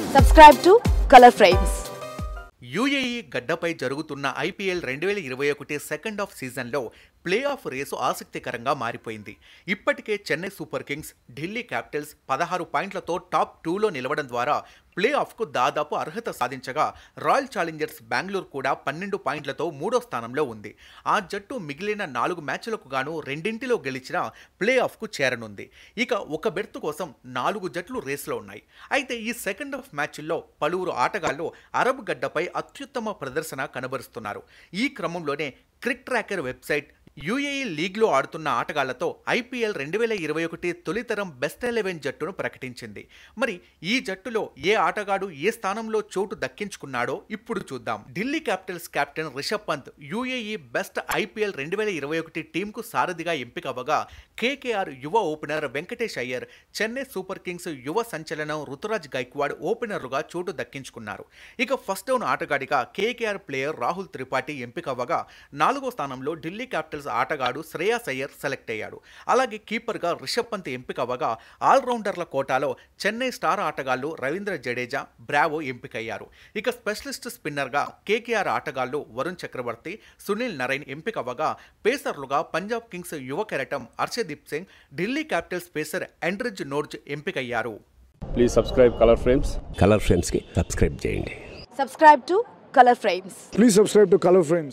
Subscribe to Color Frames. UAE గడ్డపై జరుగుతున్న IPL రెండు వేల ఇరవై ఒకటి సెకండ్ ఆఫ్ సీజన్లో ప్లే ఆఫ్ రేసు ఆసక్తికరంగా మారిపోయింది ఇప్పటికే Chennai super kings Delhi capitals పదహారు పాయింట్లతో టాప్ టూలో నిలవడం ద్వారా ప్లే ఆఫ్కు దాదాపు అర్హత సాధించగా రాయల్ ఛాలెంజర్స్ బెంగళూరు కూడా పన్నెండు పాయింట్లతో మూడో స్థానంలో ఉంది ఆ జట్టు మిగిలిన నాలుగు మ్యాచ్లకు గాను రెండింటిలో గెలిచిన ప్లే ఆఫ్కు చేరనుంది ఇక ఒక బెర్త్ కోసం నాలుగు జట్లు రేసులో ఉన్నాయి అయితే ఈ సెకండ్ హాఫ్ మ్యాచ్ల్లో పలువురు ఆటగాళ్లు అరబ్ గడ్డపై అత్యుత్తమ ప్రదర్శన కనబరుస్తున్నారు ఈ క్రమంలోనే క్రిక్ ట్రాకర్ వెబ్సైట్ యూఏఈ లీగ్లో ఆడుతున్న ఆటగాళ్లతో ఐపీఎల్ రెండు వేల ఇరవై ఒకటి తొలితరం బెస్ట్ ఎలెవెన్ జట్టును ప్రకటించింది మరి ఈ జట్టులో ఏ ఆటగాడు ఏ స్థానంలో చోటు దక్కించుకున్నాడో ఇప్పుడు చూద్దాం Delhi capitals captain Rishabh Pant UAE best IPL రెండు వేల ఇరవై ఒకటి టీంకు సారథిగా ఎంపిక అవ్వగా కేకేఆర్ యువ opener Venkatesh Iyer Chennai super kings యువ సంచలనం రుతురాజ్ గైక్వాడ్ ఓపెనర్లుగా చోటు దక్కించుకున్నారు ఇక ఫస్ట్ డౌన్ ఆటగాడిగా కేకేఆర్ ప్లేయర్ రాహుల్ త్రిపాఠి ఎంపిక అవ్వగా నాలుగో స్థానంలో ఢిల్లీ క్యాపిటల్స్ ఆటగాడు శ్రేయాస్ అయ్యర్ సెలెక్ట్ అయ్యాడు అలాగే కీపర్గా రిషబ్ పంత్ ఎంపిక అవ్వగా ఆల్రౌండర్ల కోటాలో చెన్నై స్టార్ ఆటగాళ్లు రవీంద్ర జడేజా బ్రావో ఎంపికయ్యారు ఇక స్పెషలిస్ట్ స్పిన్నర్గా కేకేఆర్ ఆటగాళ్లు వరుణ్ చక్రవర్తి సునీల్ నరైన్ ఎంపిక అవ్వగా పేసర్లుగా పంజాబ్ కింగ్స్ యువ కెరటం Harshdeep Singh Delhi capitals pacer Anrich Nortje ఎంపికయ్యారు please subscribe colour frames colour ఫ్రేమ్స్కి సబ్స్క్రైబ్ చేయండి Subscribe to Color Frames. Please subscribe to Color Frames.